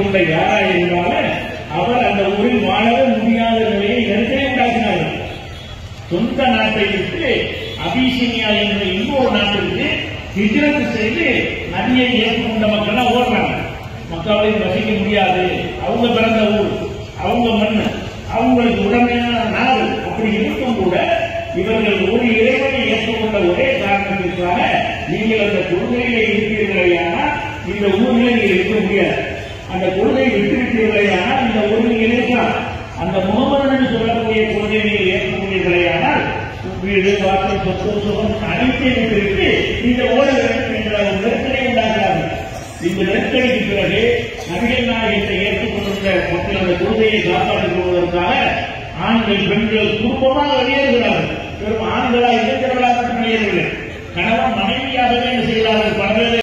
உள்ள யாரா இருந்தாலும் அவர் அந்த ஊரில் வாழவே முடியாத நிலையை நெருக்கடி உண்டாக்கினார்கள் சொந்த நாட்டை விட்டு அபிசீனியா என்ற இன்னொரு நாட்டிற்கு ஹிஜ்ரத் செய்து நதியை ஏற்றுக்கொண்ட மக்கள் ஓடுறாங்க மக்களால் வசிக்க முடியாது அவங்க பிறந்த ஊர் அவங்க மண் அவங்களுக்கு உடமையான நாடு அப்படி இருக்கும் கூட இவர்கள் ஒரு இறைவனை ஏற்றுக்கொண்ட ஒரே காரணத்திற்காக நீங்கள் அந்த கொள்கையிலே இருக்கிறீர்களேயானால் இந்த ஊரில் நீங்கள் இருக்க முடியாது அந்த கொள்கை விட்டுவிட்டீர்களேயானால் இந்த ஊரில் நீங்கள் இருக்கலாம் அந்த முகமது சொல்லக்கூடிய கொள்கையை நீங்கள் ஏற்றுக்கொண்டீர்களேயானால் வீடு வாசல் சொத்து சுகம் அனைத்தையும் விட்டுவிட்டு இந்த ஓட வேண்டும் என்ற ஒரு நெருக்கடியை உண்டாக்குறாங்க இந்த நெருக்கடிக்கு பிறகு நபிகள் நாயகத்தை ஏற்றுக்கொண்டிருந்த மக்கள் அந்த கொள்கையை காப்பாற்றிக் கொள்வதற்காக ஆண்கள் பெண்கள் குடும்பமாக வெளியேறுகிறார்கள் வெறும் ஆண்களா இளைஞர்களாக மட்டும் வெளியேறவில்லை கணவன் மனைவியாகவே என்ன செய்கிறார்கள் பல பேர்